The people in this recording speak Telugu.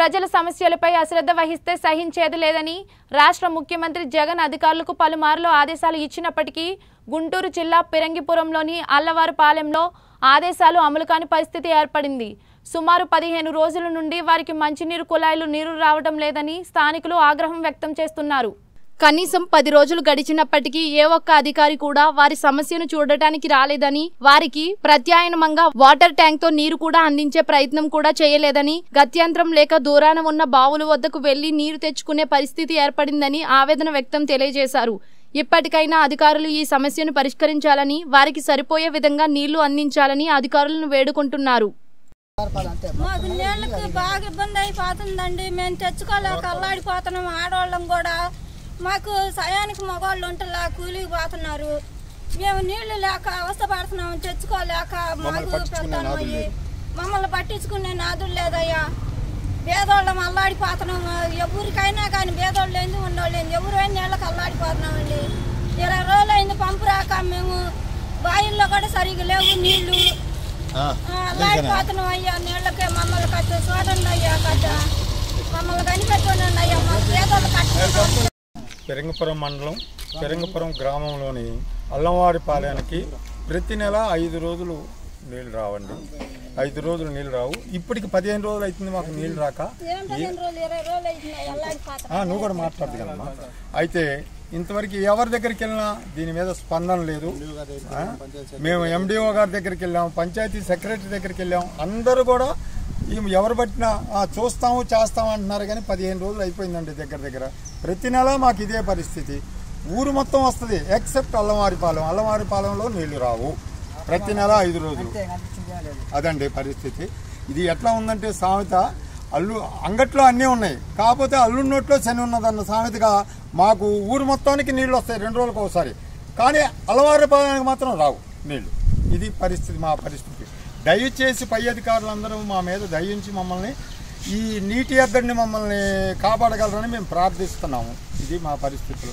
ప్రజల సమస్యలపై అశ్రద్ధ వహిస్తే సహించేది లేదని రాష్ట్ర ముఖ్యమంత్రి జగన్ అధికారులకు పలుమార్లు ఆదేశాలు ఇచ్చినప్పటికీ గుంటూరు జిల్లా పిరంగిపురంలోని అల్లవారుపాలెంలో ఆదేశాలు అమలు కాని పరిస్థితి ఏర్పడింది సుమారు పదిహేను రోజుల నుండి వారికి మంచినీరు కుళాయిలు నీరు రావడం లేదని స్థానికులు ఆగ్రహం వ్యక్తం చేస్తున్నారు కనీసం పది రోజులు గడిచినప్పటికీ ఏ ఒక్క అధికారి కూడా వారి సమస్యను చూడటానికి రాలేదని వారికి ప్రత్యామ్నాయంగా వాటర్ ట్యాంక్ తో నీరు కూడా అందించే ప్రయత్నం కూడా చేయలేదని గత్యంతరం లేక దూరాన ఉన్న బావుల వద్దకు వెళ్లి నీరు తెచ్చుకునే పరిస్థితి ఏర్పడిందని ఆవేదన వ్యక్తం తెలియజేశారు ఇప్పటికైనా అధికారులు ఈ సమస్యను పరిష్కరించాలని వారికి సరిపోయే విధంగా నీళ్లు అందించాలని అధికారులను వేడుకుంటున్నారు మాకు నీళ్ళకి బాగా ఇబ్బంది అయిపోతుందండి మేము తెచ్చుకోలేక అల్లాడిపోతున్నాం ఆడవాళ్ళం కూడా మాకు సయానికి మగవాళ్ళు ఉంటలా కూలికి పోతున్నారు మేము నీళ్లు లేక అవస్థపడుతున్నాం తెచ్చుకోలేక మాకు పెద్దనమయ్యి మమ్మల్ని పట్టించుకునే నాదులు లేదయ్యా పేదోళ్ళం అల్లాడిపోతున్నాం ఎవరికైనా కానీ పేదోళ్ళు ఎందుకు ఉండోళ్ళు ఎవరైనా నీళ్ళకి అల్లాడిపోతున్నామండి ఇరవై రోజులు అయింది పంపు రాక మేము బాయిల్లో కూడా సరిగ్గా లేవు నీళ్లు అల్లాడిపోతున్నాం అయ్యా నీళ్ళకే మమ్మల్ని కట్ట చూడండి అయ్యా కట్ట మమ్మల్ని కనిపెట్టండి అయ్యా మా పేదోళ్ళు కట్ట పెరంగపురం మండలం పెరంగపురం గ్రామంలోని అల్లంవారిపాలెనికి ప్రతి నెల ఐదు రోజులు నీళ్ళు రావండి ఐదు రోజులు నీళ్ళు రావు ఇప్పటికి పదిహేను రోజులు అవుతుంది మాకు నీళ్ళు రాక ఏం పదిహేను రోజులు ఇరవై రోజులు అయింది అల్లాడిపోతున్నాం ఆ, నువ్వు కూడా మాట్లాడదు కదమ్మా అయితే ఇంతవరకు ఎవరి దగ్గరికి వెళ్ళినా దీని మీద స్పందన లేదు ఆ? మేము ఎండిఓ గారి దగ్గరికి వెళ్ళాం పంచాయతీ సెక్రటరీ దగ్గరికి వెళ్ళాం అందరూ కూడా ఈ ఎవరు పట్టినా "ఆ, చూస్తాము చేస్తాము అంటున్నారు కానీ పదిహేను రోజులు అయిపోయిందండి దగ్గర దగ్గర ప్రతి నెల మాకు ఇదే పరిస్థితి ఊరు మొత్తం వస్తుంది ఎక్సెప్ట్ అల్లమారిపాలెం అల్లమారిపాలెంలో నీళ్లు రావు ప్రతి నెల ఐదు రోజులు అదండి పరిస్థితి ఇది ఎట్లా ఉందంటే సామెత అల్లు అంగట్లో అన్నీ ఉన్నాయి కాకపోతే అల్లు నోట్లో శని ఉన్నదన్న సామెతగా మాకు ఊరు మొత్తానికి నీళ్ళు వస్తాయి రెండు రోజులకు ఒకసారి కానీ అలవారు పాలనకి మాత్రం రావు నీళ్లు ఇది పరిస్థితి మా పరిస్థితి దయచేసి పై అధికారులందరూ మా మీద దయించి మమ్మల్ని ఈ నీటి ఎద్దడిని మమ్మల్ని కాపాడగలరని మేము ప్రార్థిస్తున్నాము ఇది మా పరిస్థితులు